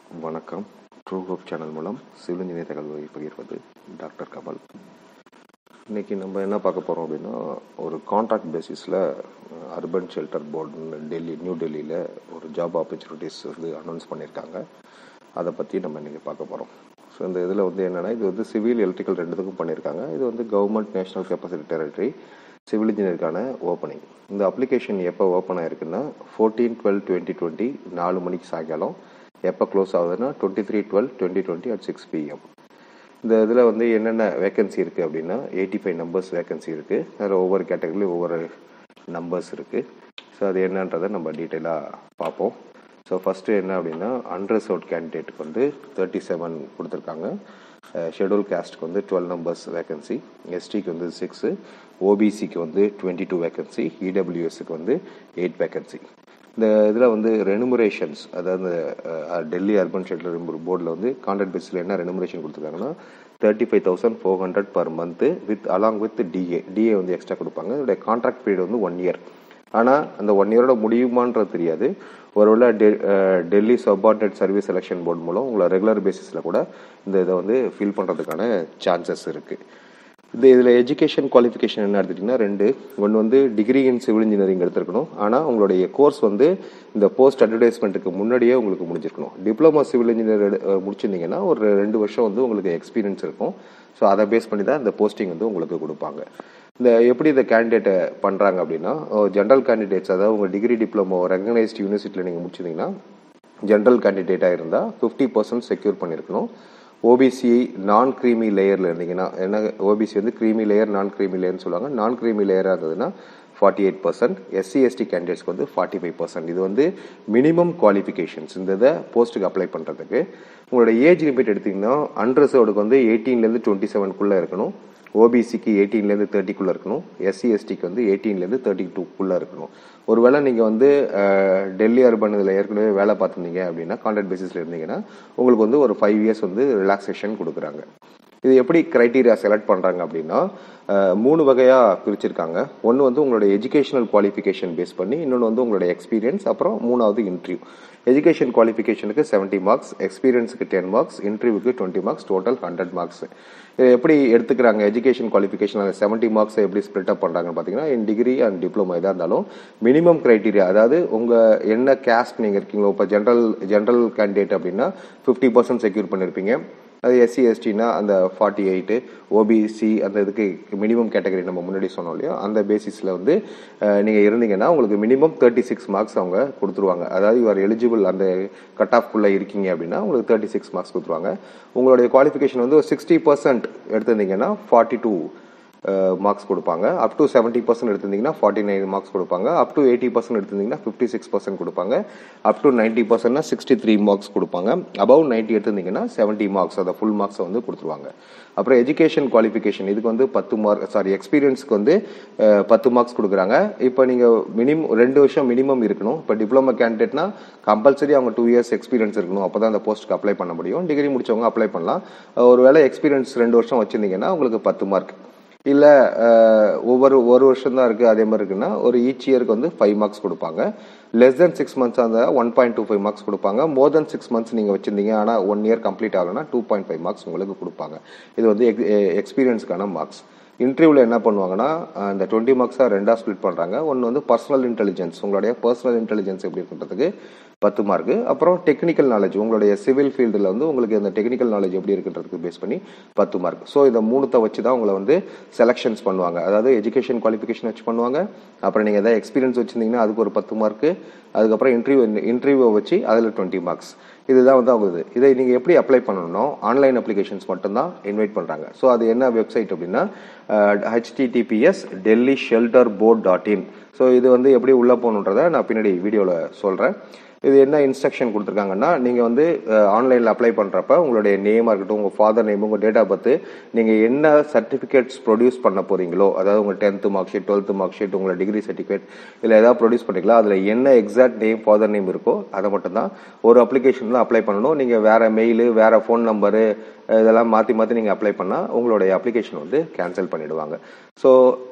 வணக்கம் true hope channel மூலம் civil engineer தகவல்களை பகிர்வது டாக்டர் கமல் இன்றைக்கி நம்ம என்ன பார்க்க போகிறோம் அப்படின்னா ஒரு கான்ட்ராக்ட் பேசிஸில் அர்பன் ஷெல்டர் போர்டுன்னு டெல்லி நியூ டெல்லியில் ஒரு ஜாப் ஆப்பர்ச்சுனிட்டிஸ் வந்து அனௌன்ஸ் பண்ணியிருக்காங்க அதை பற்றி நம்ம இன்றைக்கி பார்க்க போகிறோம் ஸோ இந்த இதில் வந்து என்னென்னா இது வந்து சிவில் எலக்ட்ரிக்கல் ரெண்டுத்துக்கும் பண்ணியிருக்காங்க இது வந்து government national capacity territory civil இன்ஜினியருக்கான ஓப்பனிங் இந்த அப்ளிகேஷன் எப்போ ஓப்பன் ஆயிருக்குன்னா ஃபோர்டீன் டுவெல் டுவெண்ட்டி டுவெண்ட்டி நாலு மணிக்கு சாயங்காலம் எப்போ க்ளோஸ் ஆகுதுன்னா twenty three twelve twenty twenty at six PM இந்த இதில் வந்து என்னென்ன வேகன்சி இருக்குது அப்படின்னா எயிட்டி ஃபைவ் நம்பர்ஸ் வேகன்சி இருக்குது அதில் ஒவ்வொரு கேட்டகரிலையும் ஒவ்வொரு நம்பர்ஸ் இருக்குது ஸோ அது என்னன்றதை நம்ம டீட்டெயிலாக பார்ப்போம் ஸோ ஃபஸ்ட்டு என்ன அப்படின்னா அன்ரிசர்வ்ட் கேண்டிடேட்டுக்கு வந்து தேர்ட்டி செவன் கொடுத்துருக்காங்க ஷெடியூல் காஸ்ட்டுக்கு வந்து டுவெல் நம்பர்ஸ் வேகன்சி எஸ்டிக்கு வந்து சிக்ஸு ஓபிசிக்கு வந்து டுவெண்ட்டி டூ வேகன்சி இடபிள்யூஎஸ்க்கு வந்து எயிட் வேகன்சி இந்த இதில் வந்து ரெனுமரேஷன்ஸ் அதாவது அஹ், டெல்லி அர்பன் ஷெல்டர் போர்டில் வந்து கான்ட்ராக்ட் பேஸில் என்ன ரெனுமரேஷன் கொடுத்துருக்காங்கன்னா thirty five thousand four hundred per month with along with DA DA வந்து எக்ஸ்ட்ரா கொடுப்பாங்க இதோட கான்ட்ராக்ட் பீரியட் வந்து ஒன் இயர் ஆனால் அந்த ஒன் இயரோட முடியுமான்றது தெரியாது ஒருவேளை டெ ah, Delhi subordinate service selection board மூலம் உங்களை ரெகுலர் பேசிஸில் கூட இந்த இதை வந்து ஃபில் பண்ணுறதுக்கான சான்சஸ் இருக்குது இந்த இதில் எஜுகேஷன் குவாலிஃபிகேஷன் என்ன எடுத்துட்டிங்கன்னா ரெண்டு ஒன்று வந்து டிகிரி இன் சிவில் இன்ஜினியரிங் எடுத்துருக்கணும் ஆனால் உங்களுடைய கோர்ஸ் வந்து இந்த போஸ்ட் அட்வர்டைஸ்மெண்ட்டுக்கு முன்னாடியே உங்களுக்கு முடிஞ்சிருக்கணும் டிப்ளமோ சிவில் இன்ஜினியர் எடு- அஹ் முடிச்சிருந்தீங்கன்னா ஒரு ரெண்டு வருஷம் வந்து உங்களுக்கு எக்ஸ்பீரியன்ஸ் இருக்கும் ஸோ அதை பேஸ் பண்ணி தான் இந்த போஸ்டிங் வந்து உங்களுக்கு கொடுப்பாங்க இந்த எப்படி இந்த கேண்டிடேட்டை பண்ணுறாங்க அப்படின்னா ஜென்ரல் கேண்டிடேட்ஸ் அதாவது உங்கள் டிகிரி டிப்ளமோ ரெகனைஸ்ட் யூனிவர்சிட்டியில் நீங்கள் முடிச்சிருந்தீங்கன்னா ஜென்ரல் கேண்டிடேட்டாக இருந்தால் ஃபிஃப்டி பர்சன்ட் செக்யூர் பண்ணியிருக்கணும் ஓபிசி நான் க்ரீமி லேயரில் இருந்தீங்கன்னா என்ன ஓபிசி வந்து க்ரீமி லேயர் நான் க்ரீமி லேயர்னு சொல்லுவாங்க நான் க்ரீமி லேயராக இருந்ததுன்னா forty eight percent SC ST கேண்டிடேட்ஸ்க்கு வந்து ஃபார்ட்டி ஃபைவ் பர்சன்ட் இது வந்து மினிமம் குவாலிஃபிகேஷன்ஸ் இந்த இதை போஸ்ட்டுக்கு அப்ளை பண்ணுறதுக்கு உங்களோட ஏஜ் லிமிட் எடுத்தீங்கன்னா அன்ரிசர்வ்டுக்கு வந்து எயிட்டீன்லேருந்து டுவெண்ட்டி செவனுக்குள்ளே இருக்கணும் ஓபிசிக்கு எயிட்டீன்லேருந்து தேர்ட்டிக்குள்ளே இருக்கணும் எஸ்சி எஸ்டிக்கு வந்து எயிட்டீன்லேருந்து தேர்ட்டி டூக்குள்ளே இருக்கணும் ஒருவேளை நீங்கள் வந்து அஹ், டெல்லி அர்பன் இதில் ஏற்கனவே வேலை பார்த்துருந்தீங்க அப்படின்னா கான்ட்ராக்ட் பேசிஸில் இருந்தீங்கன்னா உங்களுக்கு வந்து ஒரு ஃபைவ் இயர்ஸ் வந்து ரிலாக்ஸேஷன் கொடுக்குறாங்க இது எப்படி கிரைட்டீரியா செலக்ட் பண்ணுறாங்க அப்படின்னா அஹ், மூணு வகையாக பிரிச்சிருக்காங்க ஒன்று வந்து உங்களோட எஜுகேஷனல் குவாலிஃபிகேஷன் பேஸ் பண்ணி இன்னொன்று வந்து உங்களோட எக்ஸ்பீரியன்ஸ் அப்புறம் மூணாவது இன்டர்வியூ எஜுகேஷன் குவாலிஃபிகேஷனுக்கு 70 மார்க்ஸ் எக்ஸ்பீரியன்ஸுக்கு டென் மார்க்ஸ் இன்டர்வியூக்கு twenty marks total hundred marks இதை எப்படி எடுத்துக்கிறாங்க எஜுகேஷன் குவாலிஃபிகேஷன் அந்த செவன்ட்டி மார்க்ஸை எப்படி ஸ்ப்ளிட் அப் பண்ணுறாங்கன்னு பார்த்தீங்கன்னா இன் டிகிரி அண்ட் டிப்ளமோ எதாக இருந்தாலும் மினிமம் கிரைட்டீரியா அதாவது உங்கள் என்ன கேஸ்ட் நீங்கள் இருக்கீங்களோ இப்போ ஜென்ரல் ஜென்ரல் கேண்டிடேட் அப்படின்னா ஃபிஃப்டி பர்சன்ட் செக்யூர் பண்ணியிருப்பீங்க அது எஸ்சி எஸ்டினா அந்த ஃபார்ட்டி எயிட்டு ஓபிசி அந்த இதுக்கு மினிமம் கேட்டகரி நம்ம முன்னாடி சொன்னோம் இல்லையா அந்த பேசிஸில் வந்து நீங்கள் இருந்தீங்கன்னா உங்களுக்கு மினிமம் தேர்ட்டி சிக்ஸ் மார்க்ஸ் அவங்க கொடுத்துருவாங்க அதாவது யூஆர் எலிஜிபிள் அந்த கட் ஆஃப்குள்ளே இருக்கீங்க அப்படின்னா உங்களுக்கு தேர்ட்டி சிக்ஸ் மார்க்ஸ் கொடுத்துருவாங்க உங்களுடைய குவாலிஃபிகேஷன் வந்து சிக்ஸ்டி பர்சன்ட் எடுத்திருந்தீங்கன்னா ஃபார்ட்டி டூ மார்க்ஸ் கொடுப்பாங்க அப் டு செவன்ட்டி பர்சன்ட் எடுத்திருந்தீங்கன்னா ஃபார்ட்டி நைன் மார்க்ஸ் கொடுப்பாங்க அப் டு எயிட்டி பர்சன்ட் எடுத்திருந்தீங்கன்னா ஃபிஃப்டி சிக்ஸ் பர்சன்ட் கொடுப்பாங்க அப் டு நைன்ட்டி பர்சன்ட்னா சிக்ஸ்டி த்ரீ மார்க்ஸ் கொடுப்பாங்க அபவ் நைன்ட்டி எடுத்திருந்தீங்கன்னா செவன்ட்டி மார்க்ஸ் அதை ஃபுல் மார்க்ஸை வந்து கொடுத்துருவாங்க அப்புறம் எஜுகேஷன் குவாலிஃபிகேஷன் இதுக்கு வந்து பத்து மார்க் சாரி எக்ஸ்பீரியன்ஸ்க்கு வந்து அஹ், பத்து மார்க்ஸ் கொடுக்குறாங்க இப்போ நீங்கள் மினிமம் ரெண்டு வருஷம் மினிமம் இருக்கணும் இப்போ டிப்ளமோ கேண்டிடேட்னா கம்பல்சரி அவங்க டூ இயர்ஸ் எக்ஸ்பீரியன்ஸ் இருக்கணும் அப்போ தான் அந்த போஸ்ட்டுக்கு அப்ளை பண்ண முடியும் டிகிரி முடிச்சவங்க அப்ளை பண்ணலாம் ஒருவேளை எக்ஸ்பீரியன்ஸ் ரெண்டு வருஷம் வச்சுருந்தீங்கன்னா உங்களுக்கு பத்து மார்க் இல்லை ஒவ்வொரு ஒரு வருஷம் தான் இருக்குது அதே மாதிரி இருக்குன்னா ஒரு ஈச் இயருக்கு வந்து ஃபைவ் மார்க்ஸ் கொடுப்பாங்க லெஸ் தென் சிக்ஸ் மந்த்ஸ் அந்த one point two five marks கொடுப்பாங்க மோர் தென் சிக்ஸ் மந்த்ஸ் நீங்கள் வச்சிருந்தீங்க ஆனால் ஒன் இயர் கம்ப்ளீட் ஆகலைன்னா டூ பாயிண்ட் ஃபைவ் மார்க்ஸ் உங்களுக்கு கொடுப்பாங்க இது வந்து எக்ஸ்பீரியன்ஸ்க்கான மார்க்ஸ் இன்டர்வியூவில் என்ன பண்ணுவாங்கன்னா அஹ், இந்த டுவெண்ட்டி மார்க்ஸாக ரெண்டாக ஸ்ப்ளிட் பண்ணுறாங்க ஒன்று வந்து பர்சனல் இன்டெலிஜென்ஸ் உங்களுடைய பர்சனல் இன்டெலிஜென்ஸ் எப்படி இருக்குன்றதுக்கு பத்து மார்க்கு அப்புறம் டெக்னிக்கல் நாலேஜ் உங்களுடைய சிவில் ஃபீல்டில் வந்து உங்களுக்கு அந்த டெக்னிக்கல் நாலேஜ் எப்படி இருக்குன்றதுக்கு பேஸ் பண்ணி பத்து மார்க் ஸோ இந்த மூணுத்தை வச்சு தான் உங்களை வந்து செலெக்ஷன்ஸ் பண்ணுவாங்க அதாவது எஜுகேஷன் குவாலிஃபிகேஷன் வச்சு பண்ணுவாங்க அப்புறம் நீங்கள் எதாவது எக்ஸ்பீரியன்ஸ் வச்சிருந்தீங்கன்னா அதுக்கு ஒரு பத்து மார்க்கு அதுக்கப்புறம் இன்டர்வியூ இன்டர்வியூவை வச்சு அதில் டுவெண்ட்டி மார்க்ஸ் இதுதான் வந்து அவங்க இது இதை நீங்கள் எப்படி அப்ளை பண்ணணும்னா ஆன்லைன் அப்ளிகேஷன்ஸ் மட்டும்தான் இன்வைட் பண்ணுறாங்க ஸோ அது என்ன வெப்சைட் அப்படின்னா HTTPS Delhi shelter board dot in so இது வந்து எப்படி உள்ளே போகணுன்றதை நான் பின்னாடி வீடியோவில் சொல்கிறேன் இது என்ன இன்ஸ்ட்ரக்ஷன் கொடுத்துருக்காங்கன்னா நீங்கள் வந்து ஆன்லைனில் அப்ளை பண்ணுறப்ப உங்களுடைய நேமாக இருக்கட்டும் உங்கள் ஃபாதர் நேம் உங்கள் டேட் ஆஃப் பர்த் நீங்கள் என்ன சர்டிஃபிகேட்ஸ் ப்ரொடியூஸ் பண்ண போகிறீங்களோ அதாவது உங்கள் tenth mark sheet twelfth mark sheet உங்களோட டிகிரி சர்டிஃபிகேட் இல்லை ஏதாவது ப்ரொடியூஸ் பண்ணிக்கலாம் அதில் என்ன எக்ஸாக்ட் நேம் ஃபாதர் நேம் இருக்கோ அதை மட்டும் தான் ஒரு அப்ளிகேஷனில் அப்ளை பண்ணணும் நீங்கள் வேறு மெயிலு வேறு ஃபோன் நம்பரு இதெல்லாம் மாற்றி மாற்றி நீங்கள் அப்ளை பண்ணால் உங்களுடைய அப்ளிகேஷன் வந்து கேன்சல் பண்ணிடுவாங்க ஸோ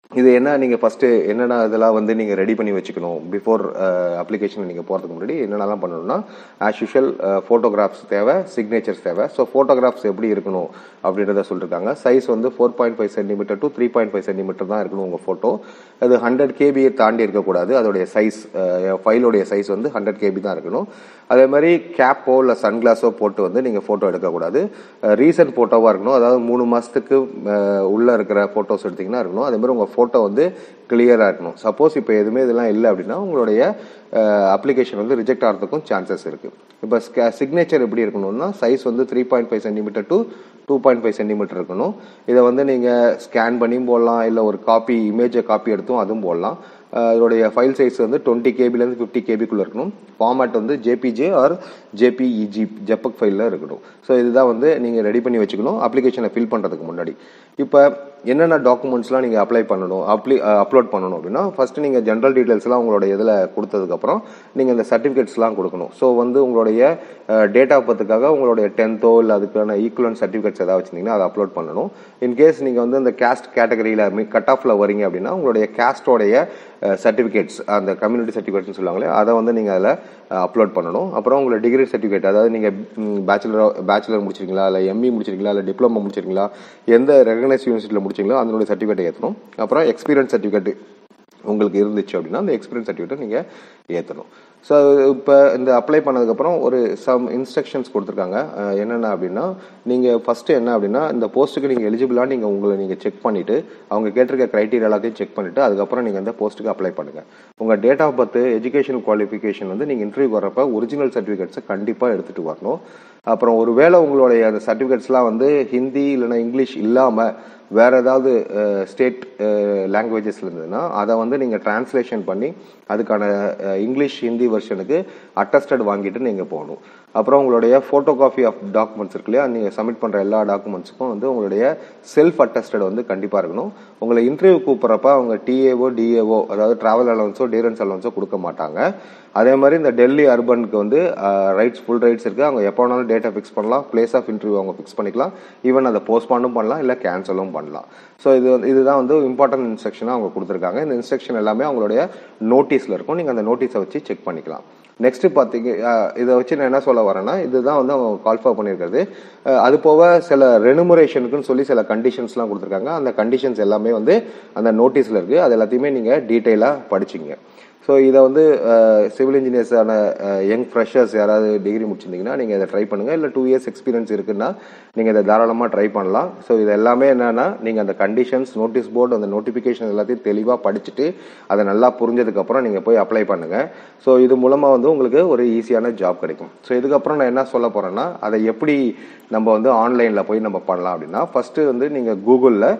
இது என்ன நீங்கள் ஃபஸ்ட்டு என்னென்ன இதெல்லாம் வந்து நீங்கள் ரெடி பண்ணி வச்சுக்கணும் பிஃபோர் அப்ளிகேஷன் நீங்கள் போகிறதுக்கு முன்னாடி என்னென்னலாம் பண்ணணும்னா ஆஸ் யூஷுவல் ஃபோட்டோகிராஃப்ஸ் தேவை சிக்னேச்சர்ஸ் தேவை ஸோ ஃபோட்டோகிராஃப்ஸ் எப்படி இருக்கணும் அப்படின்றத சொல்லியிருக்காங்க சைஸ் வந்து four point five centimetre to three point five centimetre தான் இருக்கணும் உங்கள் ஃபோட்டோ அது ஹண்ட்ரட் கேபியை தாண்டி இருக்கக்கூடாது அதோடைய சைஸ் ஃபைலோடைய சைஸ் வந்து ஹண்ட்ரட் கேபி தான் இருக்கணும் அதே மாதிரி கேப்போ இல்லை சன்கிளாஸோ போட்டு வந்து நீங்கள் ஃபோட்டோ எடுக்கக்கூடாது ரீசன்ட் ஃபோட்டோவாக இருக்கணும் அதாவது மூணு மாதத்துக்கு உள்ளே இருக்கிற ஃபோட்டோஸ் எடுத்திங்கன்னா இருக்கணும் அதே மாதிரி உங்கள் ஃபோட்டோ வந்து கிளியராக இருக்கணும் சப்போஸ் இப்போ எதுவுமே இதெல்லாம் இல்லை அப்படின்னா உங்களுடைய அப்ளிகேஷன் வந்து ரிஜெக்ட் ஆகிறதுக்கும் சான்சஸ் இருக்குது இப்போ சிக்னேச்சர் எப்படி இருக்கணும்னா சைஸ் வந்து three point five centimetre to two point five centimetre இருக்கணும் இதை வந்து நீங்கள் ஸ்கேன் பண்ணியும் போடலாம் இல்லை ஒரு காப்பி இமேஜை காப்பி எடுத்தும் அதுவும் போடலாம் இதோடைய ஃபைல் சைஸ் வந்து டுவெண்ட்டி கேபிலேருந்து ஃபிஃப்டி கேபிக்குள்ளே இருக்கணும் ஃபார்மேட் வந்து ஜேபிஜே ஆர் ஜேபிஇஜி ஜெப்பக் ஃபைலில் இருக்கணும் ஸோ இதுதான் வந்து நீங்கள் ரெடி பண்ணி வச்சுக்கணும் அப்ளிகேஷனை ஃபில் பண்ணுறதுக்கு முன்னாடி இப்போ என்னென்ன டாக்குமெண்ட்ஸ்லாம் நீங்கள் அப்ளை பண்ணணும் அப்ளி அப்லோட் பண்ணணும் அப்படின்னா ஃபஸ்ட்டு நீங்கள் ஜென்ரல் டீட்டெயில்ஸ்லாம் உங்களோட இதில் கொடுத்ததுக்கப்புறம் நீங்கள் இந்த சர்டிஃபிகேட்ஸ்லாம் கொடுக்கணும் ஸோ வந்து உங்களுடைய டேட் ஆஃப் பர்த்துக்காக உங்களுடைய டென்த்தோ இல்லை அதுக்கான ஈக்குவலன் சர்டிஃபிகேட்ஸ் ஏதாவது வச்சிருந்தீங்கன்னா அதை அப்லோட் பண்ணணும் இன்கேஸ் நீங்கள் வந்து இந்த கேஸ்ட் கேட்டகரியில் கட் ஆஃபில் வரீங்க அப்படின்னா உங்களுடைய கேஸ்டோடைய சர்டிஃபிகேட்ஸ் அந்த கம்யூனிட்டி சர்டிஃபிகேட்ஸ்னு சொல்லுவாங்களே அதை வந்து நீங்கள் அதில் அப்லோட் பண்ணணும் அப்புறம் உங்களோட டிகிரி சர்டிஃபிகேட் அதாவது நீங்கள் பேச்சுலர் பேச்சுலர் முடிச்சிருக்கீங்களா இல்லை எம்இ முடிச்சிருக்கீங்களா இல்லை டிப்ளமோ முடிச்சிருக்கீங்களா எந்த ரெகனைஸ் யூனிவர்சிட்டியில் முடிச்சிங்களோ அதனுடைய சர்டிஃபிகேட்டை ஏற்றணும் அப்புறம் எக்ஸ்பீரியன்ஸ் சர்டிஃபிகேட் உங்களுக்கு இருந்துச்சு அப்படின்னா அந்த எக்ஸ்பீரியன்ஸ் சர்டிஃபிகேட்டை நீங்கள் ஏற்றணும் ஸோ இப்போ இந்த அப்ளை பண்ணதுக்கப்புறம் ஒரு சம் இன்ஸ்ட்ரக்ஷன்ஸ் கொடுத்துருக்காங்க என்னென்ன அப்படின்னா நீங்கள் ஃபஸ்ட்டு என்ன அப்படின்னா இந்த போஸ்ட்டுக்கு நீங்கள் எலிஜிபிளாக நீங்கள் உங்களை நீங்கள் செக் பண்ணிவிட்டு அவங்க கேட்டிருக்க க்ரைட்டீரியா எல்லாத்தையும் செக் பண்ணிவிட்டு அதுக்கப்புறம் நீங்கள் அந்த போஸ்ட்டுக்கு அப்ளை பண்ணுங்கள் உங்கள் date of birth education qualification வந்து நீங்கள் இன்டர்வியூ வரப்போ ஒரிஜினல் சர்டிஃபிகேட்ஸை கண்டிப்பாக எடுத்துகிட்டு வரணும் அப்புறம் ஒருவேளை உங்களுடைய அந்த சர்டிஃபிகேட்ஸ்லாம் வந்து ஹிந்தி இல்லைன்னா இங்கிலீஷ் இல்லாமல் வேறு ஏதாவது ஸ்டேட் லாங்குவேஜஸில் இருந்ததுன்னா அதை வந்து நீங்கள் டிரான்ஸ்லேஷன் பண்ணி அதுக்கான இங்கிலீஷ் ஹிந்தி வெர்ஷனுக்கு அட்டஸ்டட் வாங்கிட்டு நீங்கள் போகணும் அப்புறம் உங்களுடைய ஃபோட்டோ காஃபி ஆஃப் டாக்குமெண்ட்ஸ் இருக்கு இல்லையா நீங்கள் சப்மிட் பண்ணுற எல்லா டாக்குமெண்ட்ஸுக்கும் வந்து உங்களுடைய செல்ஃப் அட்டஸ்டட் வந்து கண்டிப்பாக இருக்கணும் உங்களை இன்டர்வியூ கூப்பிட்றப்ப அவங்க டிஏஓ டிஏஓ அதாவது ட்ராவல் அலவன்ஸோ டியரன்ஸ் அலவன்ஸோ கொடுக்க மாட்டாங்க அதே மாதிரி இந்த டெல்லி அர்பனுக்கு வந்து ரைட்ஸ் ஃபுல் ரைட்ஸ் இருக்குது அவங்க எப்போ வேணாலும் டேட்டை ஃபிக்ஸ் பண்ணலாம் பிளேஸ் ஆஃப் இன்டர்வியூ அவங்க ஃபிக்ஸ் பண்ணிக்கலாம் ஈவன் அதை போஸ்ட்பாண்டும் பண்ணலாம் இல்லை கேன்சலும் பண்ணலாம் ஸோ இது இதுதான் வந்து இம்பார்ட்டன்ட் இன்ஸ்ட்ரக்ஷனாக அவங்க கொடுத்துருக்காங்க இந்த இன்ஸ்ட்ரக்ஷன் எல்லாமே அவங்களுடைய நோட்டீஸில் இருக்கும் நீங்கள் அந்த நோட்டீஸை வச்சு செக் பண்ணிக்கலாம் நெக்ஸ்ட் பார்த்தீங்க இதை வச்சு நான் என்ன சொல்ல வரேன்னா இதுதான் வந்து அவங்க கால்ஃபா பண்ணியிருக்கிறது அது போக சில ரெனுமரேஷனுக்குன்னு சொல்லி சில கண்டிஷன்ஸ்லாம் கொடுத்துருக்காங்க அந்த கண்டிஷன்ஸ் எல்லாமே வந்து அந்த நோட்டீஸில் இருக்குது அது எல்லாத்தையுமே நீங்கள் டீட்டெயிலாக படிச்சிங்க ஸோ இதை வந்து சிவில் இன்ஜினியர்ஸான யங் ஃப்ரெஷர்ஸ் யாராவது டிகிரி முடிச்சிருந்தீங்கன்னா நீங்கள் இதை ட்ரை பண்ணுங்கள் இல்லை டூ இயர்ஸ் எக்ஸ்பீரியன்ஸ் இருக்குன்னா நீங்கள் இதை தாராளமாக ட்ரை பண்ணலாம் ஸோ இது எல்லாமே என்னென்னா நீங்கள் அந்த கண்டிஷன்ஸ் நோட்டீஸ் போர்டு அந்த நோட்டிஃபிகேஷன் எல்லாத்தையும் தெளிவாக படிச்சுட்டு அதை நல்லா புரிஞ்சதுக்கப்புறம் நீங்கள் போய் அப்ளை பண்ணுங்கள் ஸோ இது மூலமாக வந்து உங்களுக்கு ஒரு ஈஸியான ஜாப் கிடைக்கும் ஸோ இதுக்கப்புறம் நான் என்ன சொல்ல போகிறேன்னா அதை எப்படி நம்ம வந்து ஆன்லைனில் போய் நம்ம பண்ணலாம் அப்படின்னா ஃபஸ்ட்டு வந்து நீங்கள் கூகுளில்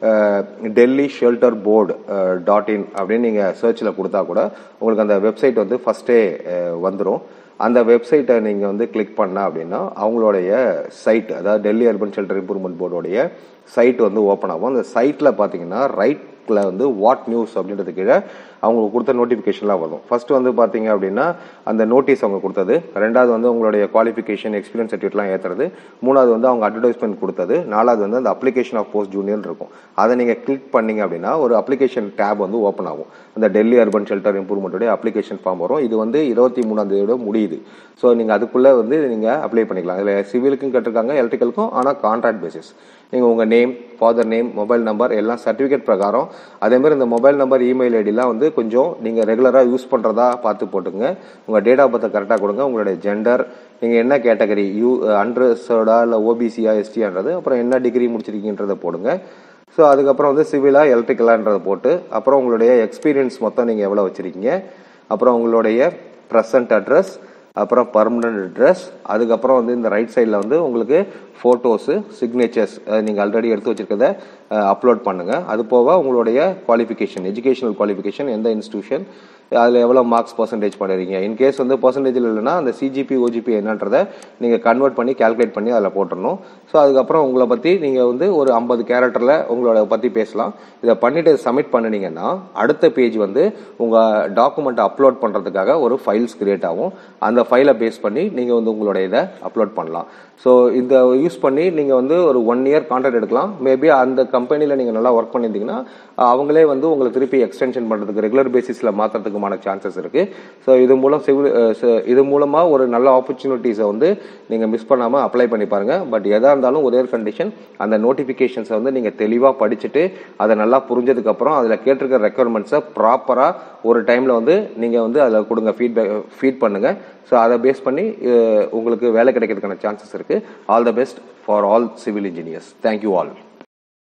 Delhi shelter board dot in அப்படின்னு நீங்கள் சர்ச்சில் கொடுத்தா கூட உங்களுக்கு அந்த வெப்சைட் வந்து ஃபஸ்ட்டே வந்துடும் அந்த வெப்சைட்டை நீங்கள் வந்து கிளிக் பண்ண அப்படின்னா அவங்களுடைய சைட் அதாவது டெல்லி அர்பன் ஷெல்டர் இம்ப்ரூவ்மெண்ட் போர்டோடைய சைட் வந்து ஓப்பன் ஆகும் அந்த சைட்டில் பார்த்தீங்கன்னா ரைட் வந்து வாட் நியூஸ் அப்படின்றது கீழே அவங்க கொடுத்த நோட்டிஃபிகேஷன்லாம் வரும் ஃபர்ஸ்ட் வந்து பார்த்தீங்க அப்படின்னா அந்த நோட்டீஸ் அவங்க கொடுத்தது ரெண்டாவது வந்து உங்களுடைய குவாலிஃபிகேஷன் எக்ஸ்பீரியன்ஸ் சர்டிஃபிகேட்லாம் ஏற்றுறது மூணாவது வந்து அவங்க அட்வர்டைஸ்மெண்ட் கொடுத்தது நாலாவது வந்து அந்த அப்ளிகேஷன் ஆஃப் போஸ்ட் ஜூனியர் இருக்கும் அதை நீங்கள் கிளிக் பண்ணீங்க அப்படின்னா ஒரு அப்ளிகேஷன் டேப் வந்து ஓப்பன் ஆகும் அந்த டெல்லி அர்பன் ஷெல்டர் இம்ப்ரூவ்மெண்ட்டோடைய அப்ளிகேஷன் ஃபார்ம் வரும் இது வந்து இருபத்தி மூணாம் தேதியோட முடியுது ஸோ நீங்கள் அதுக்குள்ளே வந்து நீங்கள் அப்ளை பண்ணிக்கலாம் இதில் சிவிலுக்கும் கேட்டிருக்காங்க எலக்ட்ரிக்கலுக்கும் ஆனால் கான்ட்ராக்ட் பேசிஸ் நீங்கள் உங்கள் name father name mobile number எல்லாம் சர்டிஃபிகேட் பிரகாரம் அதேமாதிரி இந்த மொபைல் நம்பர் இமெயில் ஐடிலாம் வந்து கொஞ்சம் நீங்கள் ரெகுலராக யூஸ் பண்ணுறதா பார்த்து போட்டுங்க உங்கள் டேட் ஆஃப் பர்த்தை கரெக்டாக கொடுங்க உங்களுடைய ஜெண்டர் நீங்கள் என்ன கேட்டகரி யூ அன்ரிசர்டா இல்லை ஓபிசியா எஸ்டியான்றது அப்புறம் என்ன டிகிரி முடிச்சிருக்கீங்கன்றதை போடுங்க ஸோ அதுக்கப்புறம் வந்து சிவிலா எலக்ட்ரிக்கலான்றதை போட்டு அப்புறம் உங்களுடைய எக்ஸ்பீரியன்ஸ் மொத்தம் நீங்கள் எவ்வளோ வச்சுருக்கீங்க அப்புறம் உங்களுடைய ப்ரெசன்ட் அட்ரஸ் அப்புறம் பர்மனன்ட் அட்ரஸ் அதுக்கப்புறம் வந்து இந்த ரைட் சைடில் வந்து உங்களுக்கு ஃபோட்டோஸு சிக்னேச்சர்ஸ் நீங்கள் ஆல்ரெடி எடுத்து வச்சுருக்கத அப்லோட் பண்ணுங்கள் அது போக உங்களுடைய குவாலிஃபிகேஷன் எஜுகேஷனல் குவாலிஃபிகேஷன் எந்த இன்ஸ்டியூஷன் அதில் எவ்வளோ மார்க்ஸ் பர்சன்டேஜ் பண்ணிருக்கீங்க இன்கேஸ் வந்து பர்சன்டேஜில் இல்லைன்னா அந்த சிஜிபி ஓஜிபி என்னன்றதை நீங்கள் கன்வெர்ட் பண்ணி கால்குலேட் பண்ணி அதில் போட்டுடணும் ஸோ அதுக்கப்புறம் உங்களை பற்றி நீங்கள் வந்து ஒரு ஐம்பது கேரக்டரில் உங்களோட பற்றி பேசலாம் இதை பண்ணிட்டு சப்மிட் பண்ணினீங்கன்னா அடுத்த பேஜ் வந்து உங்கள் டாக்குமெண்ட்டை அப்லோட் பண்ணுறதுக்காக ஒரு ஃபைல்ஸ் கிரியேட் ஆகும் அந்த ஃபைலை பேஸ் பண்ணி நீங்கள் வந்து உங்களோட இதை அப்லோட் பண்ணலாம் ஸோ இந்த யூஸ் பண்ணி நீங்கள் வந்து ஒரு ஒன் இயர் கான்ட்ராக்ட் எடுக்கலாம் மேபி அந்த கம்பெனியில் நீங்கள் நல்லா ஒர்க் பண்ணியிருந்தீங்கன்னா அவங்களே வந்து உங்களை திருப்பி எக்ஸ்டென்ஷன் பண்ணுறதுக்கு ரெகுலர் பேசிஸில் மாற்றுறதுக்குமான சான்சஸ் இருக்குது ஸோ இது மூலம் சிவில் இது மூலமாக ஒரு நல்ல ஆப்பர்ச்சுனிட்டிஸை வந்து நீங்கள் மிஸ் பண்ணாமல் அப்ளை பண்ணி பாருங்கள் பட் எதாக இருந்தாலும் ஒரே ஒரு கண்டிஷன் அந்த நோட்டிஃபிகேஷன்ஸை வந்து நீங்கள் தெளிவாக படிச்சுட்டு அதை நல்லா புரிஞ்சதுக்கப்புறம் அதில் கேட்டிருக்கிற ரெக்குவயர்மெண்ட்ஸை ப்ராப்பராக ஒரு டைமில் வந்து நீங்கள் வந்து அதில் கொடுங்க ஃபீட்பேக் ஃபீட் பண்ணுங்கள் ஸோ அதை பேஸ் பண்ணி உங்களுக்கு வேலை கிடைக்கிறதுக்கான சான்சஸ் இருக்குது all the best for all civil engineers thank you all